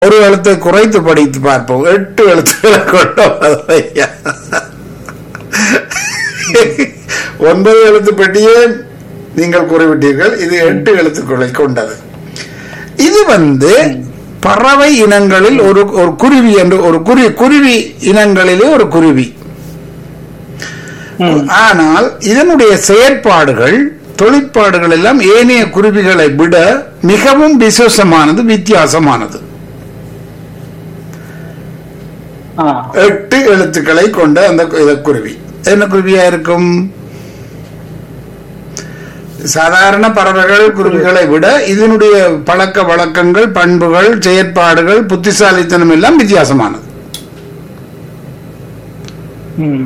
ஒரு எழுத்தை குறைத்து படித்து பார்ப்போம் எட்டு எழுத்துக்களை கொண்ட பதம் ஐயா ஒன்பது எழுத்து பெட்டியே நீங்கள் குறிப்பிட்டீர்கள் இது எட்டு எழுத்துக்களை கொண்டது இது வந்து பறவை இனங்களில் ஒரு ஒரு குருவி என்று ஒரு குருவி குருவி இனங்களிலே ஒரு குருவி ம். ஆனால் இதனுடைய செயற்பாடுகள் தொழிற்பாடுகள் எல்லாம் ஏனைய குருவிகளை விட மிகவும் விசேஷமானது வித்தியாசமானது ஆ. எட்டு எழுத்துக்களை கொண்ட அந்த கு- இந்த குருவி என்ன குருவியா இருக்கும் சாதாரண பறவைகள் குருவிகளை விட இதனுடைய பழக்க வழக்கங்கள் பண்புகள் செயற்பாடுகள் புத்திசாலித்தனம் எல்லாம் வித்தியாசமானது ம்.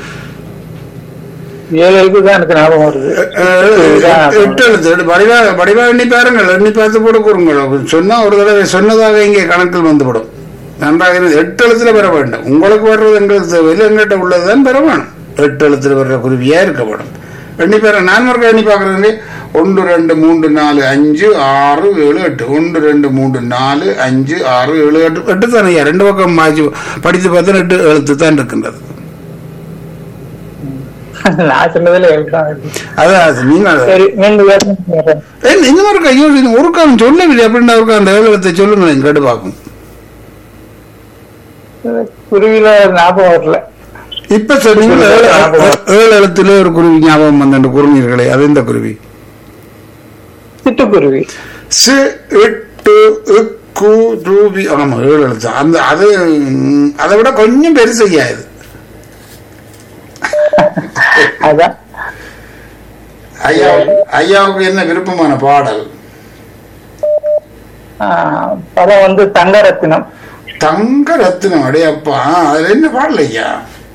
ஏழு எழுத்து தான் எனக்கு ஞாபகம் வருது அஹ், எட்டு எழுத்து எட்டு வடிவா வடிவா எண்ணி பாருங்கள் எண்ணி பார்த்து போட கூறுங்கள் சொன்னா ஒரு தடவை சொன்னதாக இங்கே கணக்கில் வந்துவிடும் நன்றாக இருந்து எட்டு எழுத்துல பெற வேண்டும் உங்களுக்கு வர்றது எங்களுக்கு தேவையில்லை எங்கிட்ட உள்ளதுதான் பெற வேணும் எட்டு எழுத்துல வர்ற குருவியா இருக்க வேணும் எண்ணி பேர நான் ஒரு எண்ணி பார்க்கறேன் ஒன்று ரெண்டு மூன்று நாலு அஞ்சு ஆறு ஏழு எட்டு ஒன்று ரெண்டு மூன்று நாலு அஞ்சு ஆறு ஏழு எட்டு எட்டு தானே ஐயா ரெண்டு பக்கம் மாற்றி படித்து பார்த்தா எட்டு எழுத்து தான் இருக்கின்றது நான் சொன்னதுல ஏழு தான் வருது. அதான் நீங்கள் சரி மீண்டும் வேறு சொல்றேன். ஏய், இந்த மாதிரி கையோ ஒரு காலம் சொல்லவில்லை அப்படின்னா ஒரு அந்த ஏழத்தை சொல்லுங்களேன் கேட்டு பார்க்கும் குருவில ஞாபகம் வரல இப்ப சொன்னீங்க ஏழு ஏழு எழுத்துல ஒரு குருவி ஞாபகம் வந்த குருவீர்களே அது இந்த குருவி சிட்டுக்குருவி சி இட்டு இக்கு ரூபி ஆமா ஏழு எழுத்து அந்த அது ம், அதை விட கொஞ்சம் பெருசு ஐயா இது அதான் ஐயா ஐயாவுக்கு என்ன விருப்பமான பாடல் ஆ, படம் வந்து தங்கரத்தினம் தங்க ரத்தினம் அடையப்பா அதுல என்ன பாடல் ஐயா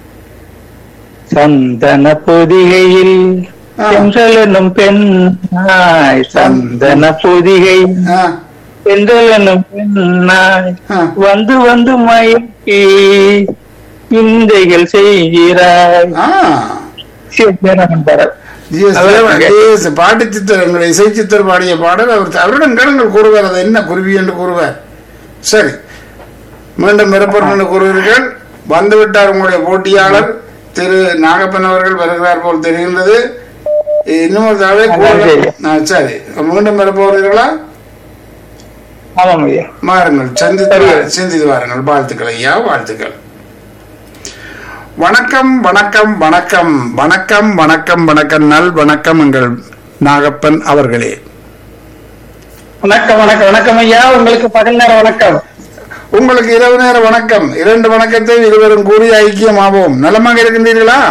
சந்தன பொதிகையில் ஆ. சென்றல் என்னும் பெண்ணாய் சந்தன பொதிகை ஆ, சென்றல் என்னும் பெண்ணாய் ஆ. வந்து வந்து மயக்கி இந்தைகள் செய்கிறாய் ஆ சிவஞானம் பரல் ஜிஎஸ் தேவன், ஜிஎஸ் பாட்டு சித்திரங்கள் இசை சித்திர பாடிய பாடல் அவர் அவரிடம் கேளுங்கள் கூறுவார் அது என்ன குருவி என்று கூறுவார் சரி மீண்டும் பிறப்பரும் என்று கூறுவீர்கள் வந்துவிட்டார் உங்களுடைய போட்டியாளர் திரு நாகப்பன் அவர்கள் வருகிறார் போல் தெரிகின்றது இன்னும் ஒரு தடவை கூறுங்கள். ஆ, சரி மீண்டும் பிறப்பவர்களா ஆமாம் ஐயா மாறுங்கள் சந்தித்து சிந்தித்து வாருங்கள் வாழ்த்துக்கள் ஐயா வாழ்த்துக்கள் வணக்கம் வணக்கம் வணக்கம் வணக்கம் வணக்கம் வணக்கம் நல் வணக்கம் எங்கள் நாகப்பன் அவர்களே வணக்கம் வணக்கம் வணக்கம் ஐயா உங்களுக்கு பகல் நேர வணக்கம் உங்களுக்கு இரவு நேர வணக்கம் இரண்டு வணக்கத்தை இருவரும் கூறி ஐக்கியமாவோம் நலமாக இருக்கின்றீர்களா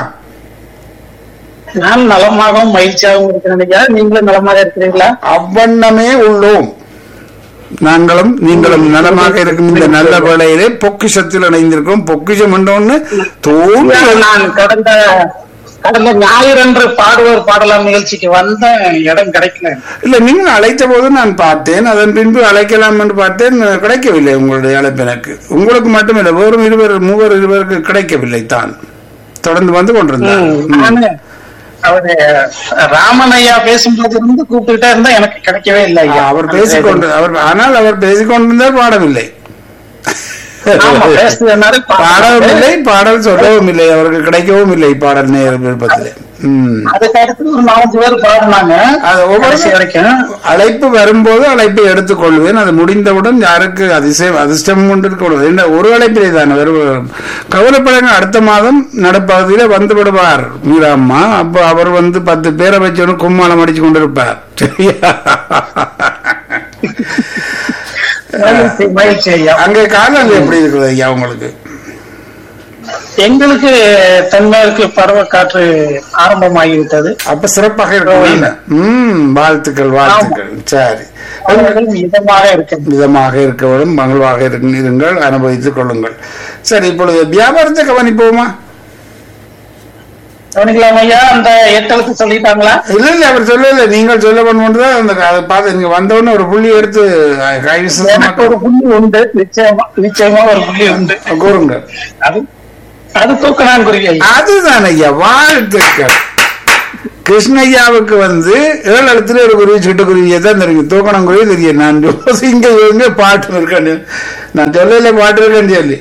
நான் நலமாகவும் மகிழ்ச்சியாகவும் இருக்கிறேன் ஐயா நீங்களும் நலமாக இருக்கிறீங்களா அவ்வண்ணமே உள்ளோம் நாங்களும் நீங்களும் நலமாக இருக்கும் இந்த நல்ல வேளையிலே பொக்கிஷத்தில் இணைந்திருக்கோம் பொக்கிஷம் என்றொன்னு தோல்வி நான் கடந்த கடந்த ஞாயிறன்று பாடுவோர் பாடலாம் நிகழ்ச்சிக்கு வந்த இடம் கிடைக்கல இல்ல நீங்கள் அழைத்த போது நான் பார்த்தேன் அதன் பின்பு அழைக்கலாம் என்று பார்த்தேன் கிடைக்கவில்லை உங்களுடைய அழைப்பு எனக்கு உங்களுக்கு மட்டுமில்லை வேறும் இருவர் மூவர் இருவருக்கு கிடைக்கவில்லை தான் தொடர்ந்து வந்து கொண்டிருந்தார் ம். நானு அவரு ராமன் ஐயா பேசும்போது இருந்து கூப்பிட்டுட்டே இருந்தா எனக்கு கிடைக்கவே இல்லை ஐயா அவர் பேசிக்கொண்டு அவர் ஆனால் அவர் பேசிக்கொண்டிருந்தார் பாடவில்லை ஆமா பேசுனாரு பாடவும் இல்லை பாடல் சொல்லவும் இல்லை அவருக்கு கிடைக்கவும் இல்லை பாடல் நேர விருப்பத்திலே ம். அதுக்கு அடுத்து ஒரு நாலஞ்சு பேர் பாடினாங்க அது ஒவ்வொரு கடைசி வரைக்கும் அழைப்பு வரும்போது அழைப்பை எடுத்துக்கொள்வேன் அது முடிந்தவுடன் யாருக்கு அதிசயம் அதிர்ஷ்டம் கொண்டு இருக்கக்கூடாது என்ன ஒரு அழைப்பிலே தான் வரும் கவலைப்படங்க அடுத்த மாதம் நடுப்பகுதியில வந்து விடுவார் மீராம்மா அப்போ அவர் வந்து பத்து பேரை வச்சோன்னு கும்மாளம் அடிச்சு கொண்டிருப்பார் சரியா மகிழ்ச்சி, மகிழ்ச்சி ஐயா அங்கே காலம் எப்படி இருக்குது ஐயா உங்களுக்கு எங்களுக்கு தென்மேற்கு பருவ காற்று ஆரம்பமாகிவிட்டது அப்ப சிறப்பாக இருக்கும் ம் வாழ்த்துக்கள் வாழ்த்துக்கள் சரி அவர்கள் இதமாக இருக்கிறது விதமாக இருக்கவும் மகிழ்வாக இருக்க- இருங்கள் அனுபவித்துக் கொள்ளுங்கள் சரி இப்பொழுது வியாபாரத்தை கவனிப்போமா கவனிக்கலாம் ஐயா அந்த எட்டெழுத்து சொல்லிட்டாங்களா இல்ல இல்ல அவர் சொல்லல நீங்கள் சொல்ல பண்ணுதான் அந்த அதை பார்த்து நீங்க வந்தவுடனே ஒரு புள்ளி எடுத்து கைவிசமா எனக்கு ஒரு புள்ளி உண்டு நிச்சயமா நிச்சயமா ஒரு புள்ளி உண்டு கூறுங்க அது அது தூக்கணான் குருவி ஐயா அதுதான் ஐயா வாழ்த்துக்கள் கிருஷ்ணய்யாவுக்கு வந்து ஏழு எழுத்துல ஒரு குருவி சிட்டுக்குருவியை தான் தெரியும் தூக்கணம் குருவி தெரியும் நான் யோசிங்க இங்க பாட்டு இருக்கேன்னு நான் சொல்லல பாட்டு இருக்கேன்னு சொல்லி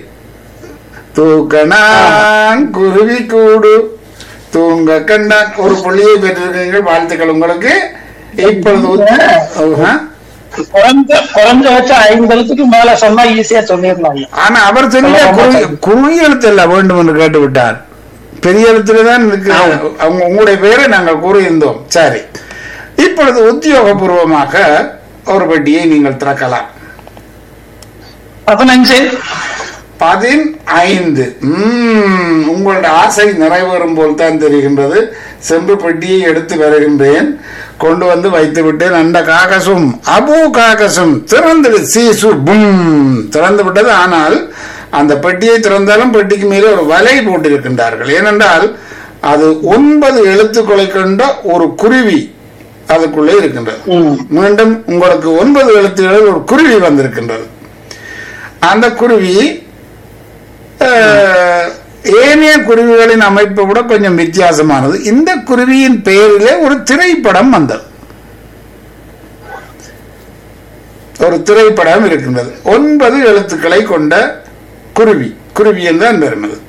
தூக்கணான் குருவி கூடு தூங்க கண்டான் ஒரு புள்ளியை பெற்றிருக்கீங்க வாழ்த்துக்கள் உங்களுக்கு இப்பொழுது உத்- ஆஹா. குறைஞ்ச குறைஞ்சபட்சம் ஐந்து எழுத்துக்கு மேல சொன்னா ஈஸியா சொல்லிடலாம் ஐயா ஆனா அவர் சொல்லிய குறுகிய குறுகிய எழுத்து அல்ல வேண்டும் என்று கேட்டு விட்டார் பெரிய எழுத்துல தான் இருக்கு அவங்க உங்களுடைய பெயரை நாங்கள் கூறியிருந்தோம் சரி இப்பொழுது உத்தியோகபூர்வமாக ஒரு பெட்டியை நீங்கள் திறக்கலாம் பதினஞ்சு பதினைந்து உம் உங்களுடைய ஆசை நிறைவேறும் போல் தான் தெரிகின்றது செம்பு பெட்டியை எடுத்து வருகின்றேன் கொண்டு வந்து வைத்து விட்டேன் அந்த காகசும் அபு காகசும் திறந்து சீசு பும் திறந்து விட்டது ஆனால் அந்த பெட்டியை திறந்தாலும் பெட்டிக்கு மேலே ஒரு வலை போட்டிருக்கின்றார்கள் ஏனென்றால் அது ஒன்பது எழுத்துக்களை கொண்ட ஒரு குருவி அதுக்குள்ளே இருக்கின்றது ம். மீண்டும் உங்களுக்கு ஒன்பது எழுத்துக்களில் ஒரு குருவி வந்திருக்கின்றது அந்த குருவி அஹ், ஏனைய குருவிகளின் அமைப்பை விட கொஞ்சம் வித்தியாசமானது இந்த குருவியின் பெயரிலே ஒரு திரைப்படம் வந்தது ஒரு திரைப்படம் இருக்கின்றது ஒன்பது எழுத்துக்களை கொண்ட குருவி குருவி என்றான் பெறுமது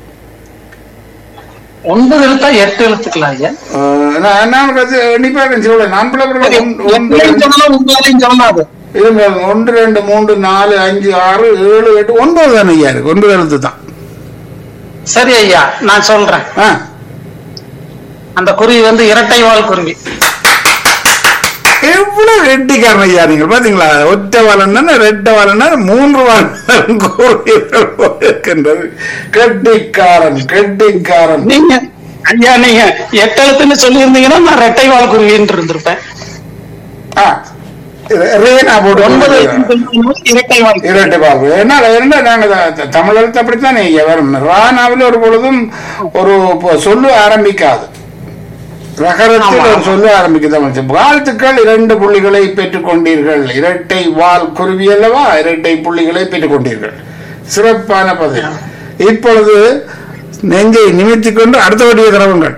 ஒன்பது எழுத்தா எட்டு எழுத்துக்கலாம் ஐயா அஹ், நான் நான் கத்து- எண்ணிப்பாக சொல்ல நான் பிள்ளை எட்டுலையும் சொல்லலாம் உங்களாலையும் சொல்லலாம் அது இருங்க ஒன்று ரெண்டு மூன்று நாலு அஞ்சு ஆறு ஏழு எட்டு ஒன்பது தானே ஐயா இருக்கு ஒன்பது எழுத்து தான் சரி ஐயா நான் சொல்றேன் ஆ அந்த குருவி வந்து இரட்டை வால் குருவி எவ்வளவு ரெட்டிக்காரன் ஐயா நீங்கள் பாத்தீங்களா ஒற்றை வாழன்னா ரெட்ட வாழன்னா மூன்று வாழன் இருக்கின்றது கெட்டிக்காரன் கெட்டிக்காரன் நீங்க ஐயா நீங்க எட்டு எழுத்துன்னு சொல்லியிருந்தீங்கன்னா நான் இரட்டை வால் குருவின்னு இருந்திருப்பேன் ஆ, இது ரேனா போட்டு ஒன்பது ஒன்பது எழுத்துன்னு சொல்லும்போது இரட்டை வால் குருவி. இரட்டை பாபு என்ன என்ன நாங்க த- த- தமிழ் எழுத்து அப்படித்தானே ஐயா வரும் ரானாவில் ஒரு பொழுதும் ஒரு பொ- சொல்லு ஆரம்பிக்காது ரகரத்தில் ஒரு சொல்லு ஆரம்பிக்க தமிழ் வாழ்த்துக்கள் இரண்டு புள்ளிகளை பெற்றுக் கொண்டீர்கள் இரட்டை வால் குருவி அல்லவா இரட்டை புள்ளிகளை பெற்றுக் கொண்டீர்கள் சிறப்பான பதில் இப்பொழுது நெஞ்சை நிமித்திக் கொண்டு அடுத்தபடிய கிரவங்கள்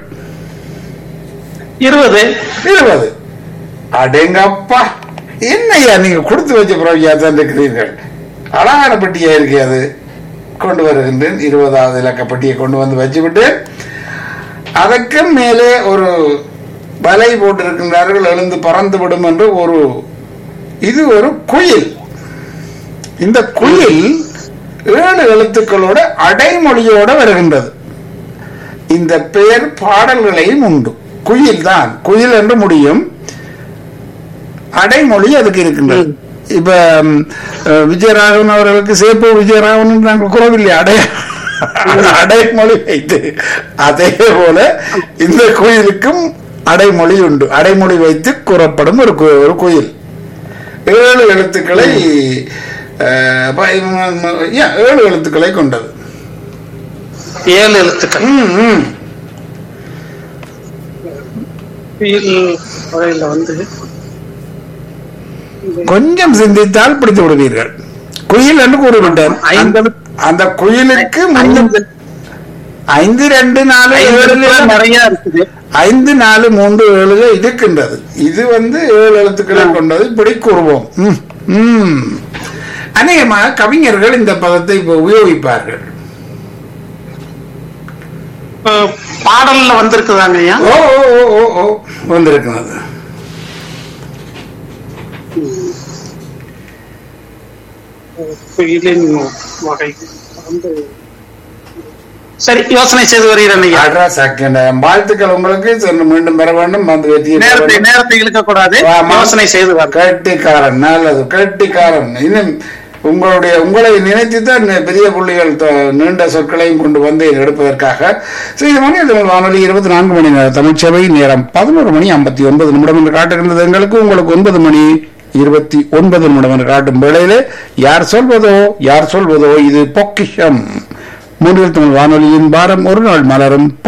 இருபது இருபது அடேங்கப்பா என்னய்யா நீங்க கொடுத்து வச்ச பிறவியா தான் இருக்கிறீர்கள் அழகான பெட்டியா இருக்கு அது கொண்டு வருகின்றேன் இருபதாவது இலக்க பெட்டியை கொண்டு வந்து வச்சுவிட்டு அதற்கு மேலே ஒரு வலை போட்டிருக்கின்றார்கள் எழுந்து பறந்து விடும் என்று ஒரு இது ஒரு குயில் இந்த குயில் ஏழு எழுத்துக்களோட அடைமொழியோட வருகின்றது இந்த பெயர் பாடல்களையும் உண்டு குயில் தான் குயில் என்று முடியும் அடைமொழி அதுக்கு இருக்கின்றது இப்ப ம், அஹ், விஜயராகவன் அவர்களுக்கு சேப்பு விஜயராகவன் நாங்கள் கூறவில்லை அடை அடைமொழி வைத்து அதே போல இந்த கோயிலுக்கும் அடைமொழி உண்டு அடைமொழி வைத்து கூறப்படும் ஒரு கு- ஒரு கோயில் ஏழு எழுத்துக்களை அஹ், ப- ம், yeah, ஏழு எழுத்துக்களை கொண்டது ஏழு எழுத்துக்கள் ம், ம். குயில் வகையில வந்து கொஞ்சம் சிந்தித்தால் பிடித்து விடுவீர்கள் குயில் என்று கூறிவிட்டேன் ஐந்து அந்த- அந்த குயிலுக்கு முன்னும் ஐந்து ஐந்து ரெண்டு நாலு ஐந்து ஏழு எழுத்துக்கள் நிறைய இருக்குது ஐந்து நாலு மூன்று ஏழு இருக்கின்றது இது வந்து ஏழு எழுத்துக்களை கொண்டது இப்படி கூறுவோம் ம், ம். அநேகமாக கவிஞர்கள் இந்த பதத்தை இப்ப உபயோகிப்பார்கள் இப்ப பாடல்ல வந்திருக்குதாங்க ஐயா ஓ ஓ ஓ ஓ ஓ வந்திருக்கிறது குயிலின் வகை வந்து சரி யோசனை செய்து வருகிறேன் ஐயா அட்ரா செகண்ட் வாழ்த்துக்கள் உங்களுக்கு சென்று மீண்டும் பெற வேண்டும் வந்து வெற்றியை பெற நேரத்தை வேண்டும். நேரத்தை இழுக்க கூடாது ஆமா. யோசனை செய்து வர கட்டிக்காரன் நல்லது கட்டிக்காரன் இன்னும் உங்களுடைய உங்களை நினைத்து தான் பெரிய புள்ளிகள் த- நீண்ட சொற்களையும் கொண்டு வந்து எடுப்பதற்காக செய்தி மணி தமிழ் வானொலி இருபத்தி நான்கு மணி நேர தமிழ்ச்சபை நேரம் பதினோரு மணி ஐம்பத்தி ஒன்பது நிமிடம் என்று காட்டுகின்றது எங்களுக்கு உங்களுக்கு ஒன்பது மணி இருபத்தி ஒன்பது நிமிடம் என்று காட்டும் வேளையிலே யார் சொல்வதோ யார் சொல்வதோ இது பொக்கிஷம் மூன்றில் தமிழ் வானொலியின் பாரம் ஒரு நாள் மலரும்